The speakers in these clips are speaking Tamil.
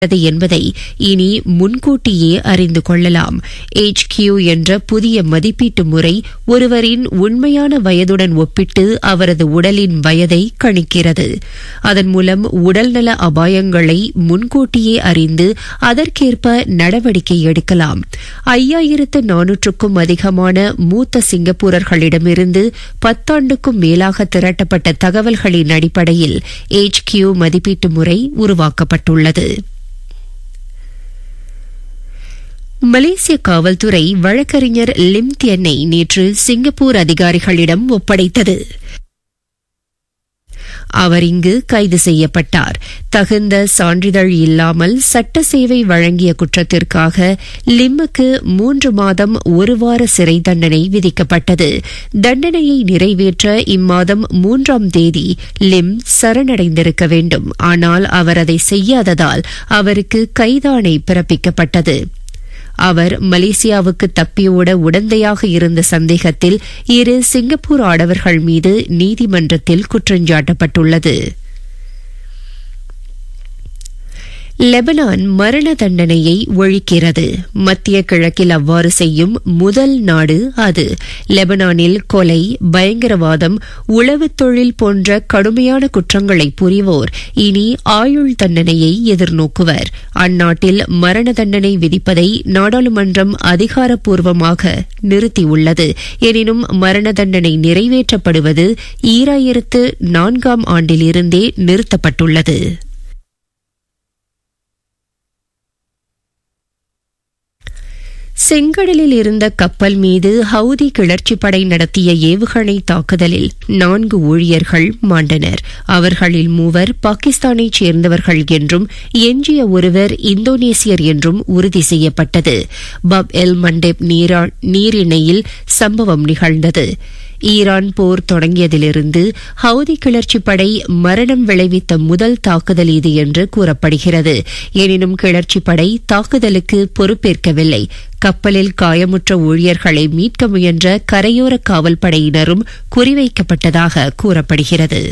என்பதை இனி முன்கூட்டியே அறிந்து கொள்ளலாம் HQ என்ற புதிய மதிப்பீட்டு முறை ஒருவரின் உண்மையான வயதுடன் ஒப்பிட்டு அவரது உடலின் வயதை கணிக்கிறது அதன் மூலம் உடல்நல அபாயங்களை முன்கூட்டியே அறிந்து அதற்கேற்ப நடவடிக்கை எடுக்கலாம் ஐயாயிரத்து நானூற்றுக்கும் அதிகமான மூத்த சிங்கப்பூரர்களிடமிருந்து பத்தாண்டுக்கும் மேலாக திரட்டப்பட்ட தகவல்களின் அடிப்படையில் HQ மதிப்பீட்டு முறை உருவாக்கப்பட்டுள்ளது மலேசிய காவல்துறை வழக்கறிஞர் லிம் தியனை நேற்று சிங்கப்பூர் அதிகாரிகளிடம் ஒப்படைத்தது அவர் இங்கு கைது செய்யப்பட்டார் தகுந்த சான்றிதழ் இல்லாமல் சட்ட சேவை வழங்கிய குற்றத்திற்காக லிம்முக்கு மூன்று மாதம் ஒரு வார சிறை தண்டனை விதிக்கப்பட்டது தண்டனையை நிறைவேற்ற இம்மாதம் மூன்றாம் தேதி லிம் சரணடைந்திருக்க வேண்டும் ஆனால் அவர் அதை செய்யாததால் அவருக்கு கைதாணை பிறப்பிக்கப்பட்டது அவர் மலேசியாவுக்கு தப்பியோட உடந்தையாக இருந்த சந்தேகத்தில் இரு சிங்கப்பூர் ஆடவர்கள் மீது நீதிமன்றத்தில் குற்றஞ்சாட்டப்பட்டுள்ளது லெபனான் மரண தண்டனையை ஒழிக்கிறது மத்திய கிழக்கில் அவ்வாறு செய்யும் முதல் நாடு அது லெபனானில் கொலை பயங்கரவாதம் உளவுத் தொழில் போன்ற கடுமையான குற்றங்களை புரிவோர் இனி ஆயுள் தண்டனையை எதிர்நோக்குவர் அந்நாட்டில் மரண தண்டனை விதிப்பதை நாடாளுமன்றம் அதிகாரப்பூர்வமாக நிறுத்தியுள்ளது எனினும் மரண தண்டனை நிறைவேற்றப்படுவது ஈராயிரத்து நான்காம் ஆண்டிலிருந்தே நிறுத்தப்பட்டுள்ளது செங்கடலில் இருந்த கப்பல் மீது ஹவுதி கிளர்ச்சிப்படை நடத்திய ஏவுகணை தாக்குதலில் நான்கு ஊழியர்கள் மாண்டனர் அவர்களில் மூவர் பாகிஸ்தானைச் சேர்ந்தவர்கள் என்றும் எஞ்சிய ஒருவர் இந்தோனேசியர் என்றும் உறுதி செய்யப்பட்டது பப் எல் மண்டேப் நீரிணையில் சம்பவம் நிகழ்ந்தது ஈரான் போர் தொடங்கியதிலிருந்து ஹவுதி கிளர்ச்சிப் படை மரணம் விளைவித்த முதல் தாக்குதல் இது என்று கூறப்படுகிறது எனினும் கிளர்ச்சிப் படை தாக்குதலுக்கு பொறுப்பேற்கவில்லை கப்பலில் காயமுற்ற ஊழியர்களை மீட்க முயன்ற கரையோர காவல்படையினரும் குறிவைக்கப்பட்டதாக கூறப்படுகிறது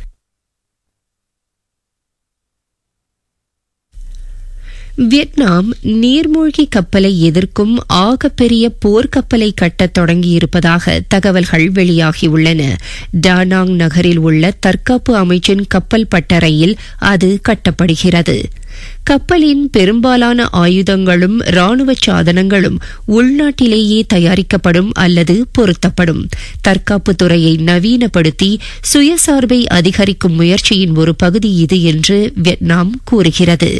வியட்நாம் நீர்மூழ்கி கப்பலை எதிர்க்கும் ஆகப்பெரிய போர்க்கப்பலை கட்டத் தொடங்கியிருப்பதாக தகவல்கள் வெளியாகியுள்ளன டானாங் நகரில் உள்ள தற்காப்பு அமைச்சின் கப்பல் பட்டறையில் அது கட்டப்படுகிறது கப்பலின் பெரும்பாலான ஆயுதங்களும் ராணுவ சாதனங்களும் உள்நாட்டிலேயே தயாரிக்கப்படும் அல்லது பொருத்தப்படும் தற்காப்பு துறையை நவீனப்படுத்தி சுயசார்பை அதிகரிக்கும் முயற்சியின் ஒரு பகுதி இது என்று வியட்நாம் கூறுகிறது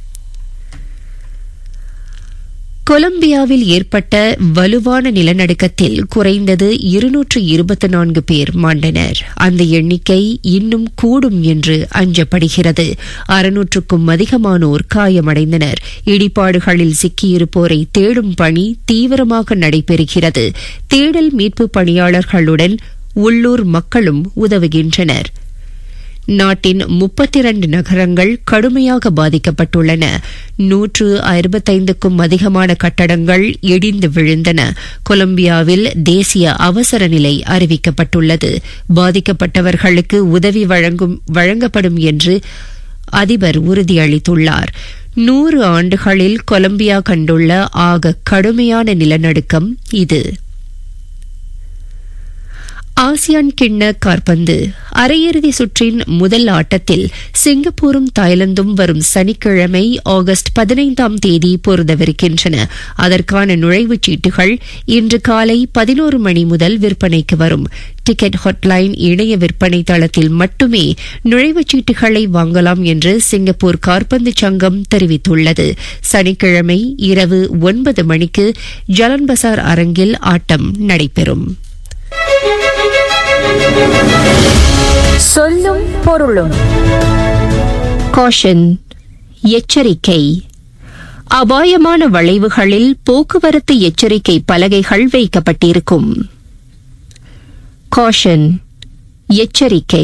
கொலம்பியாவில் ஏற்பட்ட வலுவான நிலநடுக்கத்தில் குறைந்தது இருநூற்று இருபத்தி நான்கு பேர் மாண்டனர் அந்த எண்ணிக்கை இன்னும் கூடும் என்று அஞ்சப்படுகிறது அறுநூற்றுக்கும் அதிகமானோர் காயமடைந்தனர் இடிபாடுகளில் சிக்கியிருப்போரை தேடும் பணி தீவிரமாக நடைபெறுகிறது தேடல் மீட்பு பணியாளர்களுடன் உள்ளூர் மக்களும் உதவுகின்றனர் நாட்டின் முப்பத்தி இரண்டு நகரங்கள் கடுமையாக பாதிக்கப்பட்டுள்ளன நூற்று அறுபத்தைந்துக்கும் அதிகமான கட்டடங்கள் இடிந்து விழுந்தன கொலம்பியாவில் தேசிய அவசர நிலை அறிவிக்கப்பட்டுள்ளது பாதிக்கப்பட்டவர்களுக்கு உதவி வழங்கும் வழங்கப்படும் என்று அதிபர் உறுதியளித்துள்ளார் நூறு ஆண்டுகளில் கொலம்பியா கண்டுள்ள ஆக கடுமையான நிலநடுக்கம் இது ஆசியான் கிண்ண கார்பந்து அரையிறுதி சுற்றின் முதல் ஆட்டத்தில் சிங்கப்பூரும் தாய்லாந்தும் வரும் சனிக்கிழமை ஆகஸ்ட் பதினைந்தாம் தேதி பொருந்தவிருக்கின்றன அதற்கான நுழைவுச் சீட்டுகள் இன்று காலை பதினோரு மணி முதல் விற்பனைக்கு வரும் டிக்கெட் ஹாட்லைன் இணைய விற்பனை தளத்தில் மட்டுமே நுழைவுச் சீட்டுகளை வாங்கலாம் என்று சிங்கப்பூர் கார்பந்து சங்கம் தெரிவித்துள்ளது சனிக்கிழமை இரவு ஒன்பது மணிக்கு ஜலன் பசார் அரங்கில் ஆட்டம் நடைபெறும் சொல்லும் பொருளும் காஷன் எச்சரிக்கை அபாயமான வளைவுகளில் போக்குவரத்து எச்சரிக்கை பலகைகள் வைக்கப்பட்டிருக்கும் காஷன் எச்சரிக்கை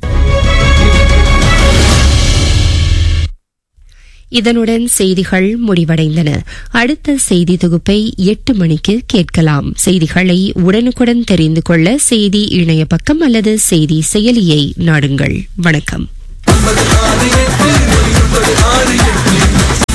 இதனுடன் செய்திகள் முடிவடைந்தன அடுத்த செய்தி தொகுப்பை எட்டு மணிக்கு கேட்கலாம் செய்திகளை உடனுக்குடன் தெரிந்து கொள்ள செய்தி இணைய பக்கம் அல்லது செய்தி செயலியை நாடுங்கள் வணக்கம்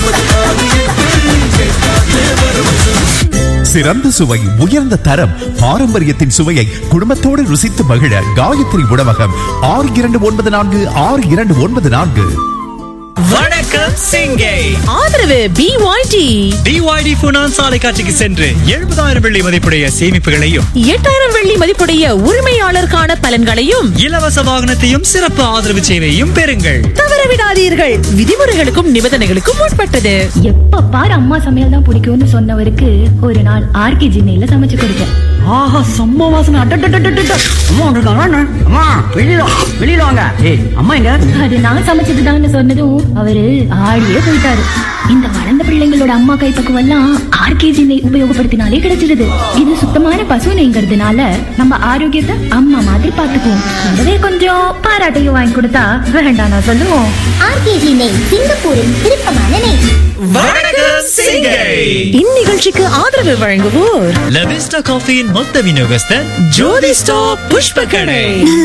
சிறந்த சுவை உயர்ந்த தரம் பாரம்பரியத்தின் சுவையை குடும்பத்தோடு ருசித்து மகிழ காயத்ரி உணவகம் ஆறு இரண்டு ஒன்பது நான்கு ஆறு இரண்டு ஒன்பது நான்கு வணக்கம் சிங்கை ஆதரவு பிஒய்டி பிஒய்டி புனான் சாலை காட்சிக்கு சென்று எழுபதாயிரம் வெள்ளி மதிப்புடைய சேமிப்புகளையும் எட்டாயிரம் வெள்ளி மதிப்புடைய உரிமையாளருக்கான பலன்களையும் இலவச வாகனத்தையும் சிறப்பு ஆதரவு சேவையும் பெறுங்கள் தவறவிடாதீர்கள் விதிமுறைகளுக்கும் நிபந்தனைகளுக்கும் உட்பட்டது எப்ப பாரு அம்மா சமையல் தான் பிடிக்கும்னு சொன்னவருக்கு ஒரு நாள் ஆர்கே ஜின்னையில சமைச்சு கொடுத்தேன் ஆஹா செம்ம வாசனை அட்டட்டட்டட்டட்ட அம்மா வந்திருக்காங்க அண்ணா. அம்மா வெளியில வா, வெளியில வாங்க ஏய் அம்மா எங்க அது நான் சமைச்சதுதான்னு சொன்னதும் அவரு ஆடியே போயிட்டாரு இந்த வளர்ந்த பிள்ளைங்களோட அம்மா கைப்பக்குவம் எல்லாம் ஆர்கேஜி நெய் உபயோகப்படுத்தினாலே கிடைச்சிடுது இது சுத்தமான பசு நெய்ங்கிறதுனால நம்ம ஆரோக்கியத்தை அம்மா மாதிரி பாத்துக்குவோம் கூடவே கொஞ்சம் பாராட்டையும் வாங்கி கொடுத்தா வேண்டாம் நான் சொல்லுவோம் ஆர்கேஜி நெய் சிங்கப்பூரின் விருப்பமான நெய் வணக்கம் சிங்கை இந்நிகழ்ச்சிக்கு ஆதரவு வழங்குவோர் லவிஸ்டா காஃபியின் மொத்த விநியோகஸ்தர் ஜோதி ஸ்டாப் புஷ்ப கடை